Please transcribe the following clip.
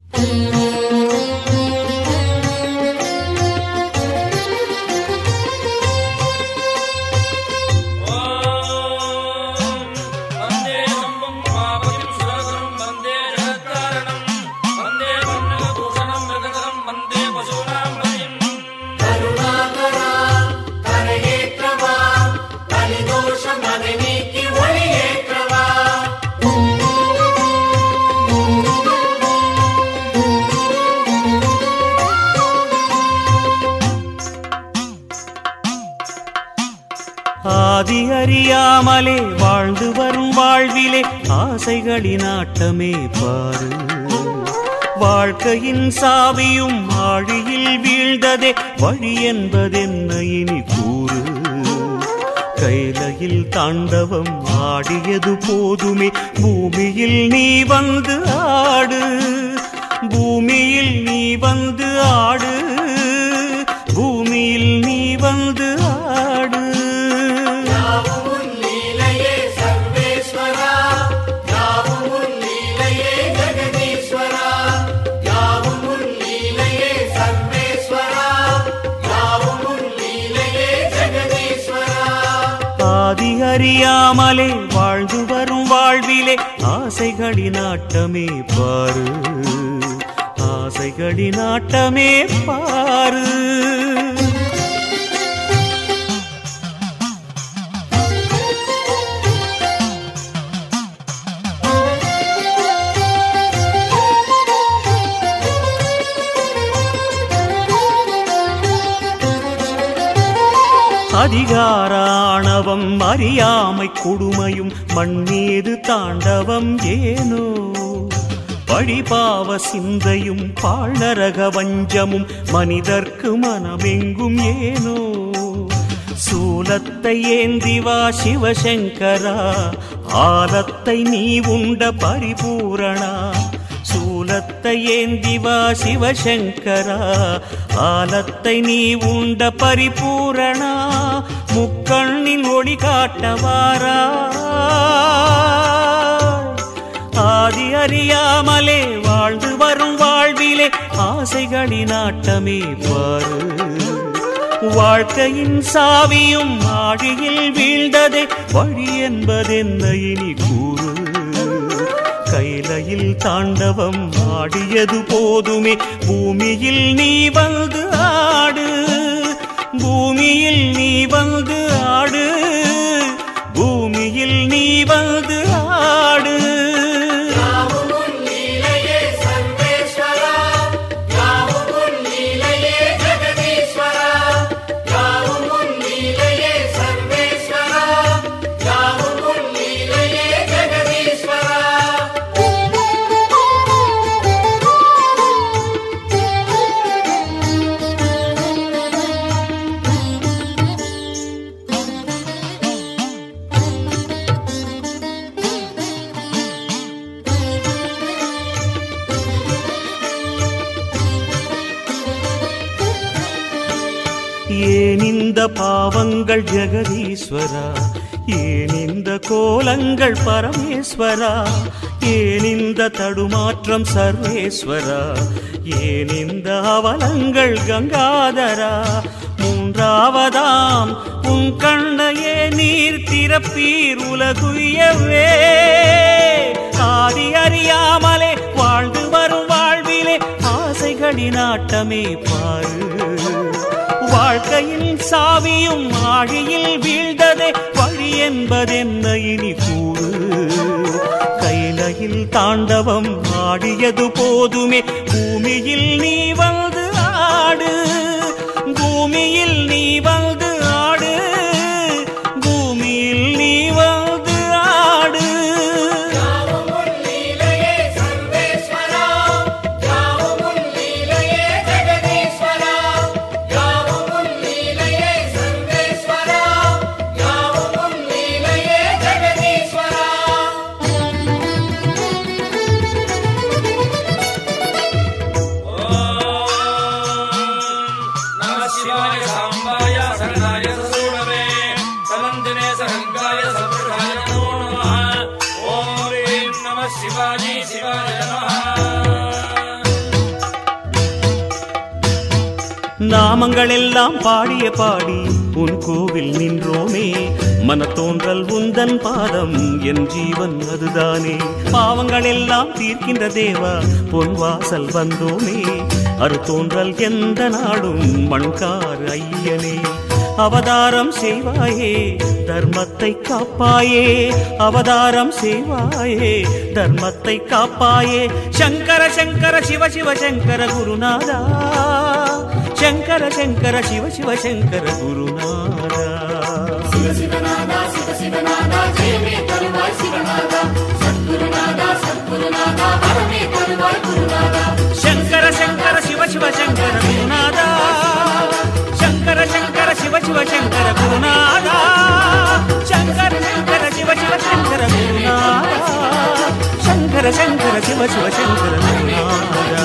वन्दे शम्भुं पापतिं सुरगुरुं वन्दे जगत्कारणं वन्दे पन्नगभूषणं मृगधरं वन्दे पशूनां पतिम् கருணாகரா கரையேற்றவா கலிதோஷம் அதை நீக்கி ஒளியேற்றவா ஆதி அறியாமலே வாழ்ந்து வரும் வாழ்விலே ஆசைகளின் ஆட்டமே பாரு வாழ்க்கையின் சாவியும் ஆழியில் வீழ்ந்ததே வழி என்பதென்ன இனி கூறு கைலையில் தாண்டவம் ஆடியது போதுமே பூமியில் நீ வந்து ஆடு பூமியில் நீ வந்து ஆடு பூமியில் நீ வந்து ஆடு யாவும் உன் லீலையே சர்வேஸ்வரா யாவும் உன் லீலையே ஜெகதீஸ்வரா யாவும் உன் லீலையே சர்வேஸ்வரா யாவும் உன் லீலையே ஜெகதீஸ்வரா ஆதி அறியாமலே வாழ்ந்து வரும் வாழ்விலே ஆசைகளின் ஆட்டமே பாரு ஆசைகளின் ஆட்டமே பாரு அதிகார ஆணவம் அறியாமை கொடுமையும் மண்ணீது தாண்டவம் ஏனோ பழிபாவ சிந்தையும் பாழரக வஞ்சமும் மனிதர்க்கு மனமெங்கும் ஏனோ சூலத்தை ஏந்தி வா சிவசங்கரா ஆலத்தை நீ உண்ட பரிபூரணா சூலத்தை ஏந்தி வா சிவசங்கரா ஆலத்தை நீ உண்ட பரிபூரணா முக்கண்ணின் ஒளி காட்டவாரா ஆதி அறியாமலே வாழ்ந்து வரும் வாழ்விலே ஆசைகளின் ஆட்டமே பாரு வாழ்க்கையின் சாவியும் ஆழியில் வீழ்ந்ததே வழி என்பதென்ன இனி கூறு கைலையில் தாண்டவம் ஆடியது போதுமே பூமியில் நீ வந்து ஆடு பூமியில் நீ வந்து ஆடு பூமியில் நீ வந்து ஆடு யாவும் உன் லீலையே சர்வேஸ்வரா யாவும் உன் லீலையே ஜெகதீஸ்வரா யாவும் உன் லீலையே சர்வேஸ்வரா யாவும் உன் லீலையே ஜெகதீஸ்வரா ஏன் இந்த பாவங்கள் ஜெகதீஸ்வரா ஏன் இந்த கோலங்கள் பரமேஸ்வரா ஏன் இந்த தடுமாற்றம் சர்வேஸ்வரா ஏன் இந்த அவலங்கள் கங்காதரா மூன்றாவதாம் உன் கண்ணையே நீர் திறப்பீர் உலகுயவே ஆதி அறியாமலே வாழ்ந்து வரும் வாழ்விலே ஆசைகளின் ஆட்டமே பாரு வாழ்க்கையின் சாவியும் ஆழியில் வீழ்ந்ததே வழி என்பதென்ன இனி கூறு கைலையில் தாண்டவம் ஆடியது போதுமே பூமியில் நீ வந்து ஆடு பூமியில் நீ வந்து ஆடு பூமியில் நீ வந்து ஆடு யாவும் உன் லீலையே சர்வேஸ்வரா யாவும் உன் லீலையே ஜெகதீஸ்வரா யாவும் உன் லீலையே சர்வேஸ்வரா யாவும் உன் லீலையே ஜெகதீஸ்வரா நம சிவாய சாம்பாய நாமங்கள் எல்லாம் பாடிய பாடி உன் கோவில் நின்றோமே மன தோன்றல் உந்தன் பாதம் என் ஜீவன் அதுதானே பாவங்கள் எல்லாம் தீர்க்கின்ற தேவா பொன் வாசல் வந்தோமே அரு தோன்றல் எந்த நாடும் மண்கார் ஐயனே அவதாரம் செய்வாயே தர்மத்தை காப்பாயே அவதாரம் செய்வாயே தர்மத்தை காப்பாயே சங்கர சங்கர சிவ சிவ சங்கர குருநாதா சங்கர சங்கர சிவ சிவ சங்கர குருநாதா சிவ சிவநாதா சிவ சிவநாதா ஜெயமே தருவாய் சிவநாதா சத்குருநாதா சத்குருநாதா வரமே தருவாய் குருநாதா சங்கர சங்கர சிவ சிவ சங்கர குருநாதா சங்கர சங்கர சிவ சிவ சங்கர குருநாதா சங்கர சங்கர சிவ சிவ சங்கர குருநாதா சங்கர சங்கர சிவ சிவ சங்கர குருநாதா